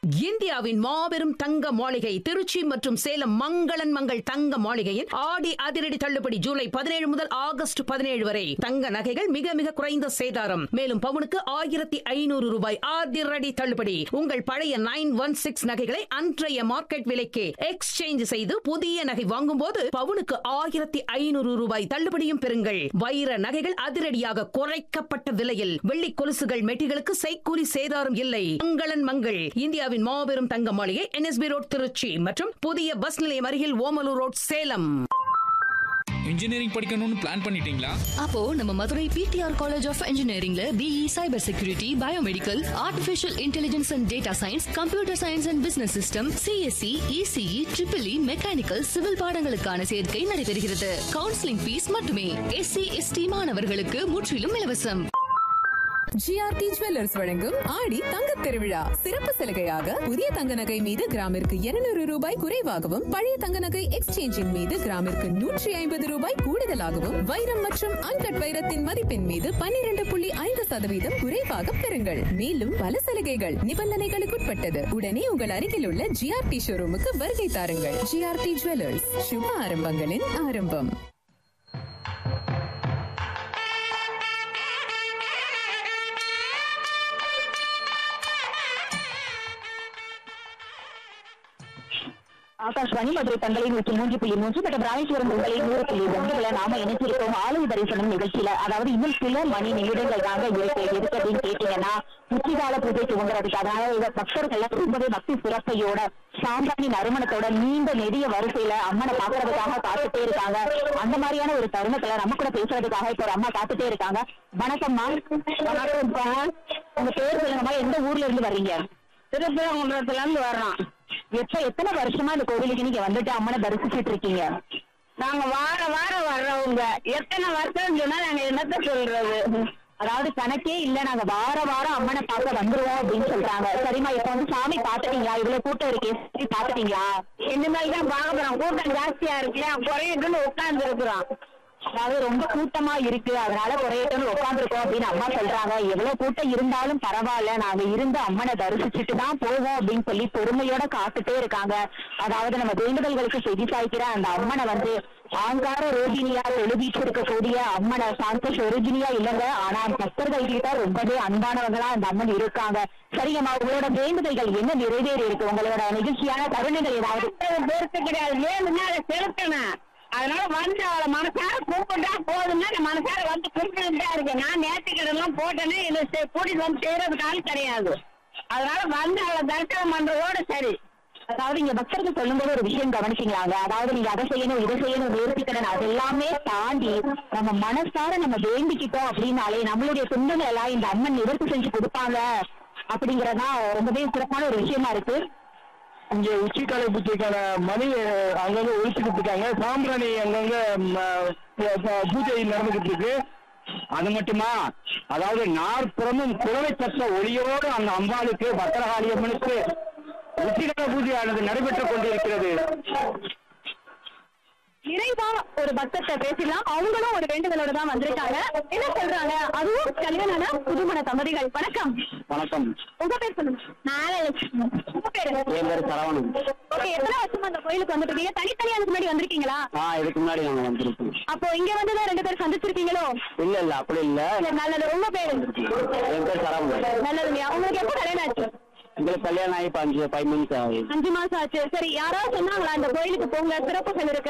இந்தியாவின் மாபெரும் தங்க மாளிகை திருச்சி மற்றும் சேலம் மங்களன் மங்கள் தங்க மாளிகையின் ஆடி அதிரடி தள்ளுபடி ஜூலை பதினேழு முதல் ஆகஸ்ட் பதினேழு வரை தங்க நகைகள் மிக மிக குறைந்த சேதாரம் மேலும் பவுனுக்கு ஆயிரத்தி ஐநூறு ரூபாய் அதிரடி தள்ளுபடி உங்கள் பழைய நைன் ஒன் சிக்ஸ் நகைகளை அன்றைய மார்க்கெட் விலைக்கு எக்ஸ்சேஞ்ச் செய்து புதிய நகை வாங்கும்போது பவுனுக்கு ஆயிரத்தி ஐநூறு ரூபாய் தள்ளுபடியும் பெறுங்கள் வைர நகைகள் அதிரடியாக குறைக்கப்பட்ட விலையில் வெள்ளி கொலுசுகள் மெட்டிகளுக்கு செய்கூலி சேதாரம் இல்லை மங்களன் மங்கள் இந்தியாவின் மாபெரும் தங்க மாளிகை என்எஸ்பி ரோட் திருச்சி மற்றும் புதிய பஸ் நிலையம் அருகில் ஓமலூர் ரோட் சேலம் இன்ஜினியரிங் படிக்கணும்னு பிளான் பண்ணிட்டீங்களா அப்போ நம்ம மதுரை பிடிஆர் காலேஜ் ஆஃப் இன்ஜினியரிங்ல BE cyber security biomedical artificial intelligence and data science computer science and business system CSC ECE triple E mechanical civil பாடங்களுக்கான சேர்க்கை நடைபெறுகிறது கவுன்சிலிங் ஃபீஸ் மட்டுமே எஸ்சி எஸ்டி மாணவர்களுக்கு முற்றிலும் இலவசம் ஜிஆர்டி ஜுவல்லர்ஸ் வழங்கும் ஆடி தங்கத் திருவிழா சிறப்பு சலுகையாக புதிய தங்க நகை மீது கிராமிற்கு 200 ரூபாய் குறைவாகவும் பழைய தங்க நகை எக்ஸ்சேஞ்சின் மீது கிராமிற்கு நூற்றி ஐம்பது ரூபாய் கூடுதலாகவும் வைரம் மற்றும் அன்கட் வைரத்தின் மதிப்பின் மீது 12.5% புள்ளி ஐந்து சதவீதம் குறைவாக பெறுங்கள் மேலும் பல சலுகைகள் நிபந்தனைகளுக்குட்பட்டது உடனே உங்கள் அருகில் உள்ள ஜிஆர்டி ஷோரூமுக்கு வருகை தாருங்கள் ஜிஆர்டி ஜுவல்லர்ஸ் சுப ஆரம்பங்களின் ஆரம்பம் ஆகாஷ்வாணி மதுரை பண்பலை நூற்றி மூன்று புள்ளி மூன்று மற்றும் ராமேஸ்வரம் பண்பலை நூறு புள்ளி ஒன்றுல நாம இணைச்சிருக்கோம் ஆலய தரிசனம் நிகழ்ச்சியில அதாவது இன்னும் சில மணி நிமிடங்கள் தாங்க இருக்கு எதுக்கு அப்படின்னு கேட்டீங்கன்னா உச்சிகால பூஜை துவங்குறதுக்கு அதாவது பக்தர்கள் ரொம்பவே பக்தி சிறப்பையோட சாம்பிராணி நறுமணத்தோட நீண்ட நெடிய வரிசையில அம்மனை பாக்குறதுக்காக காத்துட்டே இருக்காங்க அந்த மாதிரியான ஒரு தருணத்துல நம்ம கூட பேசுறதுக்காக இப்ப ஒரு அம்மா காத்துட்டே இருக்காங்க வணக்கம்மா வணக்கம்ப்பா உங்க பேர் சொல்லுங்கம்மா எந்த ஊர்ல இருந்து வர்றீங்க திருப்பரங்குன்றத்துல இருந்து வர்றோம் எப்ப எத்தனை வருஷமா இந்த கோவிலுக்கு நீங்க வந்துட்டு அம்மனை தரிசிச்சிட்டு இருக்கீங்க நாங்க வார வாரம் வர்றவங்க எத்தனை வருஷம் சொன்னா நாங்க என்னத்த சொல்றது அதாவது கணக்கே இல்ல நாங்க வார வாரம் அம்மனை பார்க்க வந்துருவோம் அப்படின்னு சொல்றாங்க சரிம்மா இப்ப வந்து சாமி பாத்துட்டீங்களா இவ்வளவு கூட்டம் இருக்கே சுத்தி பாத்துட்டீங்களா இனிமேல் தான் பார்க்க போறோம் கூட்டம் ஜாஸ்தியா இருக்குல்ல குறையுதுன்னு உட்கார்ந்து இருக்கிறோம் அதாவது ரொம்ப கூட்டமா இருக்கு அதனால குறையட்டும்னு உட்காந்துருக்கோம் அப்படின்னு அம்மா சொல்றாங்க எவ்வளவு கூட்டம் இருந்தாலும் பரவாயில்ல நாங்க இருந்து அம்மனை தரிசிச்சுட்டு தான் போவோம் அப்படின்னு சொல்லி பொறுமையோட காத்துட்டே இருக்காங்க அதாவது நம்ம வேண்டுதல்களுக்கு செவி சாய்க்கிற அந்த அம்மனை வந்து ஆங்கார ரோகிணியா எழுதிட்டு இருக்கக்கூடிய அம்மனை சாந்த சொருகினியா இல்லைங்க ஆனா பக்தர்கள் கிட்ட ரொம்பவே அன்பானவங்களா அந்த அம்மன் இருக்காங்க சரிங்கம்மா உங்களோட வேண்டுதல்கள் என்ன நிறைவேறி இருக்கு உங்களோட நிகழ்ச்சியான தருணங்கள் ஏதாவது பேருக்கு கிடையாது வேணும்னா அதை செலுத்தணும் அதனால வந்து அவளை மனசார கூப்பிட்டா போதும்னா நான் மனசார வந்து கூப்பிட்டு தான் இருக்கேன் நான் நேற்றுக்கிடலாம் போட்டேனே இது செ- கூட்டிட்டு வந்து செய்யறதுக்கு கிடையாது அதனால வந்து அவளை தரிசனம் பண்றதோட சரி அதாவது இங்க பக்தர்கள் சொல்லும்போது ஒரு விஷயம் கவனிச்சீங்களாங்க அதாவது நீங்க அதை செய்யணும் இதை செய்யணும் நேர்த்திக்கடன் அது எல்லாமே தாண்டி நம்ம மனசார நம்ம வேண்டிக்கிட்டோம் அப்படின்னாலே நம்மளுடைய துன்பங்கள் எல்லாம் இந்த அம்மன் நிவர்த்தி செஞ்சு கொடுப்பாங்க அப்படிங்கறதா ரொம்பவே சிறப்பான ஒரு விஷயமா இருக்கு இங்க உச்சிக்கால பூஜைக்கான மணி அஹ், அங்கங்க ஒழிச்சுக்கிட்டு இருக்காங்க சாம்பிராணி அங்கங்க ம, அஹ், ப- பூஜை நடந்துகிட்டு இருக்கு அது மட்டுமா அதாவது நாற்புறமும் குழவை சத்த ஒளியோடு அந்த அம்பாளுக்கு பத்திரகாளி அம்மனுக்கு உச்சிகால பூஜையானது நடைபெற்றுக் கொண்டிருக்கிறது நிறைவா ஒரு பக்தத்தை பேசலாம் அவங்களும் ஒரு வேண்டுதலோட தான் வந்திருக்காங்க என்ன சொல்றாங்க அதுவும் கல்யாண புதுமண தம்பதிகள் வணக்கம் வணக்கம் உங்க பேர் சொல்லுங்க நாகலட்சுமி உங்க பேரு என் பேர் சரவணன் ஓகே எத்தனை வருஷமா அந்த கோயிலுக்கு வந்துட்டு இருக்கீங்க தனித்தனியா அதுக்கு முன்னாடி வந்திருக்கீங்களா ஆ இதுக்கு முன்னாடி நாங்க வந்திருக்கோம் அப்போ இங்க வந்துதான் ரெண்டு பேரும் சந்திச்சிருக்கீங்களோ இல்ல இல்ல அப்படி இல்ல சரி, நல்லது உங்க பேரு என் பேர் சரவணன் நல்லதுங்கய்யா உங்களுக்கு எப்போ கல்யாணம் ஆச்சு எங்களுக்கு கல்யாணம் ஆகி இப்ப அஞ்சு ஃபைவ் மந்த்ஸ் ஆகுது அஞ்சு மாசம் ஆச்சு சரி யாராவது சொன்னாங்களா இந்த கோயிலுக்கு போங்க சிறப்புகள் இருக்கு